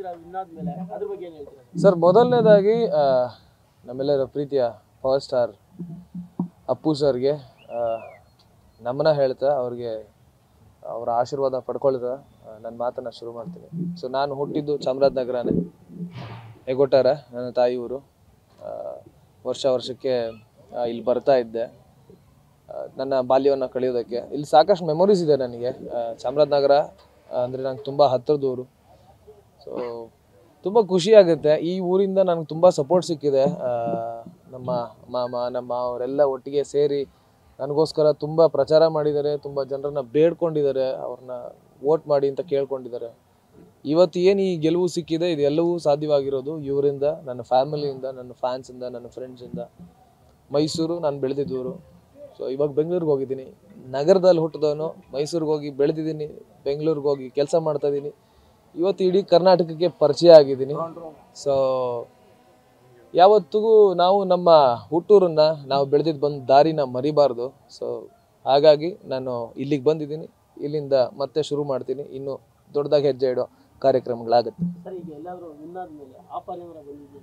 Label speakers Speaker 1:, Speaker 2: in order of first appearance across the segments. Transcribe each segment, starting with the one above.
Speaker 1: Win ಆದ್ಮೇಲೆ ಅದ್ರ ಬಗ್ಗೆ ಏನ್ ಹೇಳ್ತೀರಾ
Speaker 2: ಸರ್ ಮೊದಲನೇದಾಗಿ ಆ, ನಮ್ಮೆಲ್ಲರ ಪ್ರೀತಿಯ ಪವರ್ ಸ್ಟಾರ್ ಅಪ್ಪು ಸರ್ಗೆ ಆ, ನಮನ ಹೇಳ್ತಾ ಅವ್ರಿಗೆ ಅವರ ಆಶೀರ್ವಾದ ಪಡ್ಕೊಳ್ತಾ ನನ್ನ ಮಾತನ್ನ ಶುರು ಮಾಡ್ತೀನಿ ಸೊ ನಾನು ಹುಟ್ಟಿದ್ದು ಚಾಮರಾಜನಗರನೇ ಹೆಗೊಟ್ಟಾರ ನನ್ನ ತಾಯಿ ಊರು ಆ, ವರ್ಷ ವರ್ಷಕ್ಕೆ ಆ, ಇಲ್ಲಿ ಬರ್ತಾ ಇದ್ದೆ ಆ, ನನ್ನ ಬಾಲ್ಯವನ್ನು ಕಳೆಯೋದಕ್ಕೆ ಇಲ್ಲಿ ಸಾಕಷ್ಟು ಮೆಮೊರೀಸ್ ಇದೆ ನನಗೆ ಆ, ಚಾಮರಾಜನಗರ ಅಂದರೆ ನಂಗೆ ತುಂಬ ಹತ್ತಿರದ ಊರು ಸೊ ತುಂಬ ಖುಷಿ ಆಗುತ್ತೆ ಈ ಊರಿಂದ ನನಗೆ ತುಂಬ ಸಪೋರ್ಟ್ ಸಿಕ್ಕಿದೆ ಆ, ನಮ್ಮ ಮಾಮ ನಮ್ಮ ಅವರೆಲ್ಲ ಒಟ್ಟಿಗೆ ಸೇರಿ ನನಗೋಸ್ಕರ ತುಂಬ ಪ್ರಚಾರ ಮಾಡಿದ್ದಾರೆ ತುಂಬ ಜನರನ್ನ ಬೇಡ್ಕೊಂಡಿದ್ದಾರೆ ಅವ್ರನ್ನ ವೋಟ್ ಮಾಡಿ ಅಂತ ಕೇಳ್ಕೊಂಡಿದ್ದಾರೆ ಇವತ್ತು ಏನು ಈ ಗೆಲುವು ಸಿಕ್ಕಿದೆ ಇದೆಲ್ಲವೂ ಸಾಧ್ಯವಾಗಿರೋದು ಇವರಿಂದ ನನ್ನ ಫ್ಯಾಮಿಲಿಯಿಂದ ನನ್ನ ಫ್ಯಾನ್ಸಿಂದ ನನ್ನ ಫ್ರೆಂಡ್ಸಿಂದ ಮೈಸೂರು ನಾನು ಬೆಳೆದಿದ್ದೂರು ಸೊ ಇವಾಗ ಬೆಂಗಳೂರಿಗೆ ಹೋಗಿದ್ದೀನಿ ನಗರದಲ್ಲಿ ಹುಟ್ಟಿದವನು ಮೈಸೂರಿಗೆ ಹೋಗಿ ಬೆಳೆದಿದ್ದೀನಿ ಬೆಂಗಳೂರಿಗೆ ಹೋಗಿ ಕೆಲಸ ಮಾಡ್ತಾ ಇದ್ದೀನಿ ಇವತ್ತು ಇಡೀ ಕರ್ನಾಟಕಕ್ಕೆ ಪರಿಚಯ ಆಗಿದ್ದೀನಿ ಸೊ ಯಾವತ್ತಿಗೂ ನಾವು ನಮ್ಮ ಹುಟ್ಟೂರನ್ನ ನಾವು ಬೆಳೆದಿದ್ದು ಬಂದ ದಾರಿನ ಮರಿಬಾರ್ದು ಸೊ ಹಾಗಾಗಿ ನಾನು ಇಲ್ಲಿಗೆ ಬಂದಿದ್ದೀನಿ ಇಲ್ಲಿಂದ ಮತ್ತೆ ಶುರು ಮಾಡ್ತೀನಿ ಇನ್ನು ದೊಡ್ಡದಾಗಿ ಹೆಜ್ಜೆ ಇಡೋ ಕಾರ್ಯಕ್ರಮಗಳಾಗುತ್ತೆ
Speaker 1: ಸರ್ ಈಗ ಎಲ್ಲಾದ್ರೂ ವಿನ್ ಆದ್ಮೇಲೆ ಆಫರ್ ಏನಾರ ಬಂದಿದೆ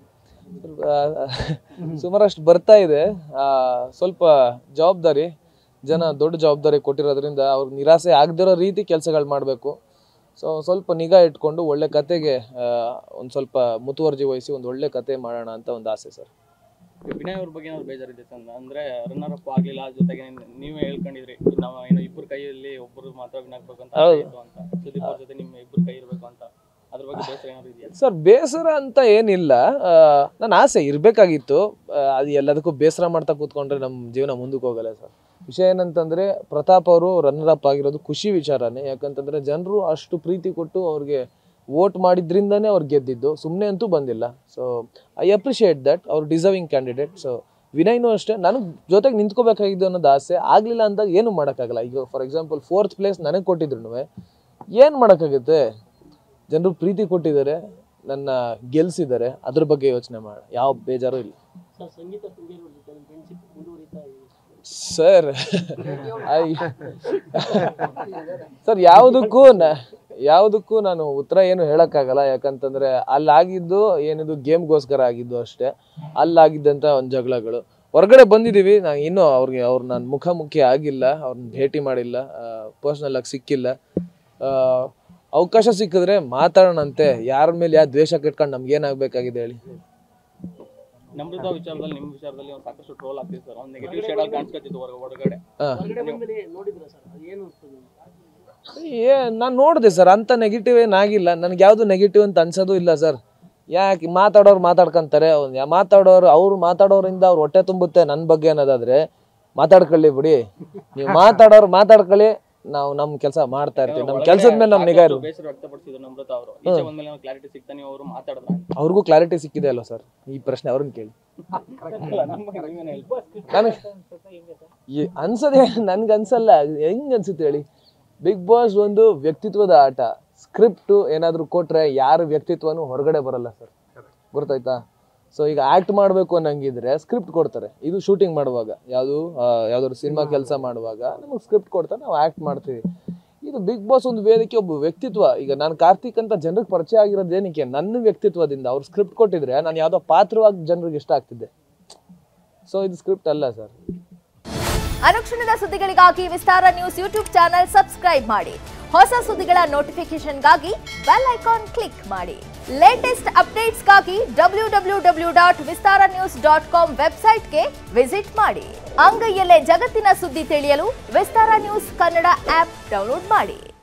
Speaker 2: ಸುಮಾರಷ್ಟು ಬರ್ತಾ ಇದೆ ಆ, ಸ್ವಲ್ಪ ಜವಾಬ್ದಾರಿ ಜನ ದೊಡ್ಡ ಜವಾಬ್ದಾರಿ ಕೊಟ್ಟಿರೋದ್ರಿಂದ ಅವ್ರಿಗೆ ನಿರಾಸೆ ಆಗದಿರೋ ರೀತಿ ಕೆಲಸಗಳು ಮಾಡಬೇಕು ಸೊ ಸ್ವಲ್ಪ ನಿಗಾ ಇಟ್ಕೊಂಡು ಒಳ್ಳೆ ಕತೆಗೆ ಒಂದು ಸ್ವಲ್ಪ ಮುತುವರ್ಜಿ ವಹಿಸಿ ಒಂದು ಒಳ್ಳೆ ಕತೆ ಮಾಡೋಣ ಅಂತ ಒಂದು ಆಸೆ ಸರ್
Speaker 3: ವಿನಯ್ ಅವ್ರ ಬಗ್ಗೆ ಏನಾದ್ರು ಬೇಜಾರಿದೆ ಸರ್ ಅಂದ್ರೆ ರನ್ನರ್ ಅಪ್ ಆಗ್ಲಿಲ್ಲ ಜೊತೆಗೆ ನೀವ್- ನೀವೇ ಹೇಳ್ಕೊಂಡಿದ್ರಿ ನಾವು ಏನೋ ಇಬ್ಬರು ಕೈಯಲ್ಲಿ ಒಬ್ಬರು ಮಾತ್ರ ವಿನ್ ಆಗ್ಬೇಕು ಅಂತ ಆಸೆ ಇತ್ತು ಅಂತ ಸುದೀಪ್ ಅವ್ರ ಜೊತೆ ನಿಮ್ಮ ಇಬ್ಬರು ಕೈ ಇರ್ಬೇಕು ಅಂತ ಅದ್ರ ಬಗ್ಗೆ ಬೇಸರ ಏನಾದ್ರು ಇದೆಯಾ
Speaker 2: ಸರ್ ಬೇಸರ ಅಂತ ಏನಿಲ್ಲ ನನ್ನ ಆಸೆ ಇರಬೇಕಾಗಿತ್ತು ಅದು ಎಲ್ಲದಕ್ಕೂ ಬೇಸರ ಮಾಡ್ತಾ ಕೂತ್ಕೊಂಡ್ರೆ ನಮ್ಮ ಜೀವನ ಮುಂದಕ್ಕೆ ಹೋಗಲ್ಲ ಸರ್ ವಿಷಯ ಏನಂತಂದ್ರೆ ಪ್ರತಾಪ್ ಅವರು ರನ್ನರ್ ಅಪ್ ಆಗಿರೋದು ಖುಷಿ ವಿಚಾರನೇ ಯಾಕಂತಂದ್ರೆ ಜನರು ಅಷ್ಟು ಪ್ರೀತಿ ಕೊಟ್ಟು ಅವ್ರಿಗೆ ವೋಟ್ ಮಾಡಿದ್ರಿಂದನೇ ಅವ್ರು ಗೆದ್ದಿದ್ದು ಸುಮ್ಮನೆ ಅಂತೂ ಬಂದಿಲ್ಲ ಸೊ ಐ ಅಪ್ರಿಷಿಯೇಟ್ ದಟ್ ಅವ್ರು ಡಿಸರ್ವಿಂಗ್ ಕ್ಯಾಂಡಿಡೇಟ್ ಸೊ ವಿನಯ್ನೂ ಅಷ್ಟೇ ನನಗೆ ಜೊತೆಗೆ ನಿಂತ್ಕೋಬೇಕಾಗಿದ್ದು ಅನ್ನೋದು ಆಸೆ ಆಗಲಿಲ್ಲ ಅಂದಾಗ ಏನು ಮಾಡೋಕ್ಕಾಗಲ್ಲ ಈಗ ಫಾರ್ ಎಕ್ಸಾಂಪಲ್ ಫೋರ್ತ್ ಪ್ಲೇಸ್ ನನಗೆ ಕೊಟ್ಟಿದ್ರು ಏನು ಮಾಡೋಕ್ಕಾಗುತ್ತೆ ಜನರು ಪ್ರೀತಿ ಕೊಟ್ಟಿದ್ದಾರೆ ನನ್ನ ಗೆಲ್ಸಿದ್ದಾರೆ ಅದ್ರ ಬಗ್ಗೆ ಯೋಚನೆ ಮಾಡ ಯಾವ ಬೇಜಾರು ಇಲ್ಲ
Speaker 1: ಸರ್ ಸಂಗೀತ ಶೃಂಗೇರಿ ಅವ್ರ ಜೊತೆ ಫ್ರೆಂಡ್ಶಿಪ್ ಮುಂದುವರಿತಾ ಇದೆ
Speaker 2: ಸರ್ ಸರ್ ಯಾವುದಕ್ಕೂ ನ- ಯಾವುದಕ್ಕೂ ನಾನು ಉತ್ತರ ಏನು ಹೇಳಕ್ಕಾಗಲ್ಲ ಯಾಕಂತಂದ್ರೆ ಅಲ್ಲಾಗಿದ್ದು ಏನಿದು ಗೇಮ್ಗೋಸ್ಕರ ಆಗಿದ್ದು ಅಷ್ಟೇ ಅಲ್ಲಾಗಿದ್ದಂಥ ಒಂದು ಜಗಳಗಳು ಹೊರಗಡೆ ಬಂದಿದ್ದೀವಿ ನಾನು ಇನ್ನೂ ಅವ್ರಿಗೆ ಅವ್ರು ನಾನು ಮುಖಾಮುಖಿ ಆಗಿಲ್ಲ ಅವ್ರನ್ನ ಭೇಟಿ ಮಾಡಿಲ್ಲ ಪರ್ಸ್ನಲ್ ಆಗಿ ಸಿಕ್ಕಿಲ್ಲ ಆ, ಅವಕಾಶ ಸಿಕ್ಕಿದ್ರೆ ಮಾತಾಡೋಣಂತೆ ಯಾರ ಮೇಲೆ ಯಾವ ದ್ವೇಷ ಕೆಟ್ಕೊಂಡು ನಮ್ಗೆ ಏನಾಗಬೇಕಾಗಿದೆ ಹೇಳಿ
Speaker 3: ನಮ್ರತಾ ವಿಚಾರದಲ್ಲಿ ನಿಮ್ ವಿಚಾರದಲ್ಲಿ ಒಂದು ಸಾಕಷ್ಟು ಟ್ರೋಲ್ ಆಗ್ತಿದೆ ಸರ್ ಒಂದು ನೆಗೆಟಿವ್ ಶೇಡ್ ಅಲ್ಲಿ ಕಾಣಿಸ್ಕೊತಿತ್ತು ಹೊರಗೆ ಹೊರಗಡೆ
Speaker 2: ಹಾ
Speaker 1: ಹೊರಗಡೆ ಬಂದ್ಮೇಲೆ ನೋಡಿದ್ರ ಸರ್ ಅದು ಏನು ಅನ್ಸ್ತದೆ ನಿಮ್ಗೆ?
Speaker 2: ಏ ನಾನು ನೋಡಿದೆ ಸರ್ ಅಂತ ನೆಗೆಟಿವ್ ಏನಾಗಿಲ್ಲ ನನಗೆ ಯಾವುದು ನೆಗೆಟಿವ್ ಅಂತ ಅನ್ಸೋದು ಇಲ್ಲ ಸರ್ ಯಾಕೆ ಮಾತಾಡೋರು ಮಾತಾಡ್ಕೊಂತಾರೆ ಅವ್ನ್ ಯಾ- ಮಾತಾಡೋರು ಅವ್ರು ಮಾತಾಡೋರಿಂದ ಅವ್ರು ಹೊಟ್ಟೆ ತುಂಬುತ್ತೆ ನನ್ನ ಬಗ್ಗೆ ಅನ್ನೋದಾದ್ರೆ ಮಾತಾಡ್ಕೊಳ್ಳಿ ಬಿಡಿ ನೀವು ಮಾತಾಡೋರು ಮಾತಾಡ್ಕೊಳ್ಳಿ ನಾವು ನಮ್ಮ ಕೆಲಸ ಮಾಡ್ತಾ ಇರ್ತೀವಿ ನಮ್ಮ ಕೆಲಸದ ಮೇಲೆ ನಮ್ಮ ನಿಗಾ ಇರು
Speaker 3: ಬೇಸರ ವ್ಯಕ್ತಪಡಿಸಿದ್ರು ನಮ್ರತಾ ಅವರು ಈಚೆ ಬಂದ್ಮೇಲೆ ನಾವು ಕ್ಲಾರಿಟಿ ಸಿಗ್ತಾ ನೀವು ಅವರು ಮಾತಾಡಿದ್ರ ಅಂತ
Speaker 2: ಅವ್ರಿಗೂ ಕ್ಲಾರಿಟಿ ಸಿಕ್ಕಿದೆ ಅಲ್ವಾ ಸರ್ ಈ ಪ್ರಶ್ನೆ ಅವ್ರನ್ನ ಕೇಳಿ
Speaker 3: ನಮಗೆ ನೀವೇನು ಹೇಳಿ
Speaker 2: ನನಗೆ ಈ- ಅನ್ಸದೆ ನನ್ಗೆ ಅನ್ಸಲ್ಲ ಹೆಂಗ್ ಅನ್ಸುತ್ತೆ ಹೇಳಿ ಬಿಗ್ ಬಾಸ್ ಒಂದು ವ್ಯಕ್ತಿತ್ವದ ಆಟ ಸ್ಕ್ರಿಪ್ಟ್ ಏನಾದ್ರು ಕೊಟ್ರೆ ಯಾರ ವ್ಯಕ್ತಿತ್ವನೂ ಹೊರಗಡೆ ಬರಲ್ಲ ಸರ್ ಗೊತ್ತಾಯ್ತಾ ಸೊ ಈಗ ಆಕ್ಟ್ ಮಾಡಬೇಕು ಅನ್ನಂಗಿದ್ರೆ ಸ್ಕ್ರಿಪ್ಟ್ ಕೊಡ್ತಾರೆ ಇದು ಶೂಟಿಂಗ್ ಮಾಡುವಾಗ ಯಾವುದು ಯಾವ್ದಾದ್ರು ಸಿನಿಮಾ ಕೆಲಸ ಮಾಡುವಾಗ ನಮಗೆ ಸ್ಕ್ರಿಪ್ಟ್ ಕೊಡ್ತಾರೆ ನಾವು ಆಕ್ಟ್ ಮಾಡ್ತೀವಿ ಇದು ಬಿಗ್ ಬಾಸ್ ಒಂದು ವೇದಿಕೆ ಒಬ್ಬ ವ್ಯಕ್ತಿತ್ವ ಈಗ ನಾನು ಕಾರ್ತಿಕ್ ಅಂತ ಜನರಿಗೆ ಪರಿಚಯ ಆಗಿರೋದು ಏನಕ್ಕೆ ನನ್ನ ವ್ಯಕ್ತಿತ್ವದಿಂದ ಅವ್ರು ಸ್ಕ್ರಿಪ್ಟ್ ಕೊಟ್ಟಿದ್ರೆ ನಾನು ಯಾವುದೋ ಪಾತ್ರವಾಗಿ ಜನರಿಗೆ ಇಷ್ಟ ಆಗ್ತಿದ್ದೆ ಸೊ ಇದು ಸ್ಕ್ರಿಪ್ಟ್ ಅಲ್ಲ ಸರ್
Speaker 4: ಅನುಕ್ಷಣದ ಸುದ್ದಿಗಳಿಗಾಗಿ Vistara news YouTube channel subscribe ಮಾಡಿ ಹೊಸ ಸುದ್ದಿಗಳ ನೋಟಿಫಿಕೇಶನ್ಗಾಗಿ ಬೆಲ್ ಐಕಾನ್ ಕ್ಲಿಕ್ ಮಾಡಿ ಲೇಟೆಸ್ಟ್ ಅಪ್ಡೇಟ್ಸ್ಗಾಗಿ W W W dot Vistara news dot com ವೆಬ್ಸೈಟ್ಗೆ ವಿಸಿಟ್ ಮಾಡಿ ಅಂಗೈಯಲ್ಲೇ ಜಗತ್ತಿನ ಸುದ್ದಿ ತಿಳಿಯಲು Vistara news Kannada app download ಮಾಡಿ